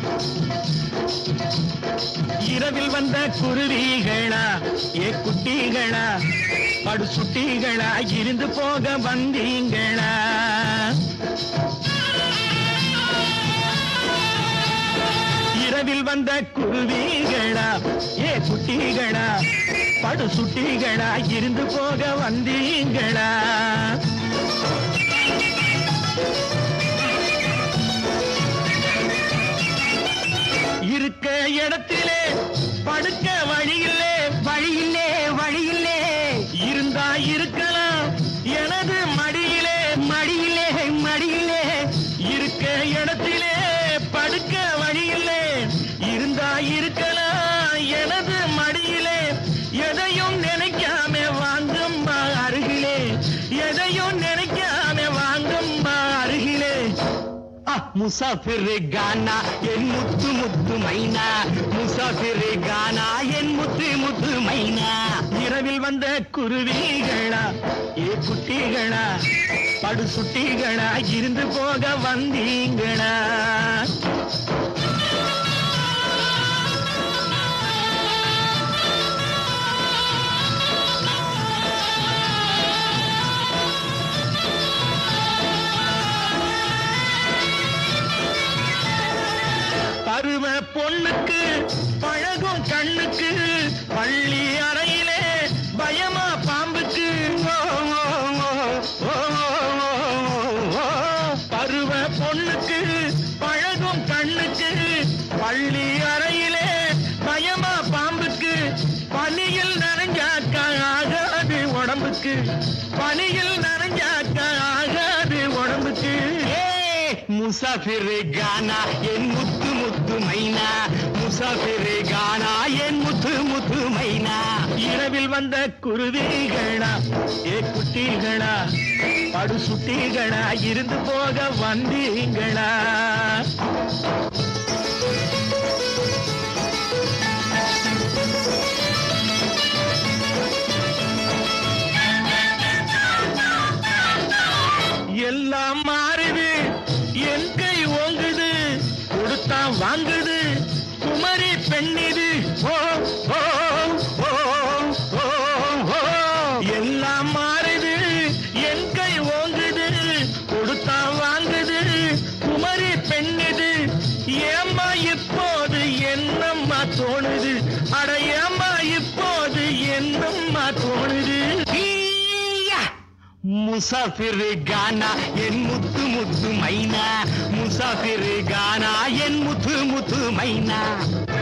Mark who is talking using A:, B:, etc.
A: இரவில் வந்த குருவிகளா ஏ குட்டிகளா படு சுட்டிகளா இருந்து போக வந்தீங்களா இரவில் வந்த குருவிகளா ஏ குட்டிகளா படு சுட்டிகளா இருந்து போக வந்தீங்களா இருக்க இடத்திலே படுக்க வழியில்லே வழியில்லே வழியில்லே இருந்தா இருக்கலாம் எனது மடியிலே மடியிலே மடியிலே இருக்க இடத்திலே படுக்க வழியில்லே இருந்தா இருக்கலாம் எனது மடியிலே எதையும் நினைக்காம வாங்கம்மா அருகிலே எதையும் நினைக்காம வாங்கம்மா அருகிலே முசாஃபிர் கானா என் முத்து முத்து மைனா முசாஃபிர் கானா என் முத்து முத்து மைனா இரவில் வந்த குருவிகளா ஏ குட்டிகளா படு சுட்டிகளா இருந்து போக வந்தீங்களா பருவ பொண்ணுக்கு பழகும் கண்ணுக்கு பள்ளி அறையிலே பயமா பாம்புக்கு ஓ, ஓ, ஓ, ஓ, ஓ, ஓ. பருவ பொண்ணுக்கு பழகும் கண்ணுக்கு பள்ளி அறையிலே பயமா பாம்புக்கு பனியில் நனைஞ்சாக்க ஆகாது உடம்புக்கு பனியில் நனைஞ்சாக்க ஆகாது உடம்புக்கு முசாஃபிர் கானா என் முத்து முத்து மைனா முசாஃபிர் கானா என் முத்து முத்து மைனா இரவில் வந்த குருவிகளா ஏ குட்டிகளா படு சுட்டிகளா இருந்து போக வந்தீங்களா எல்லாம் மாறுது என் கை ஓங்குது கொடுத்தா வாங்குது குமரி பெண்ணிது ஓ ஓ ஓ ஓ ஓ எல்லாம் மாறுது என் கை ஓங்குது கொடுத்தா வாங்குது குமரி பெண்ணிது ஏம்மா இப்போது என்னம்மா தோணுது அட ஏம்மா இப்போது என்னம்மா தோணுது ஈயா! முசாஃபிர் கானா என் முத்து முத்து மைனா முசாஃபிர் கானா என் முத்து முத்து மைனா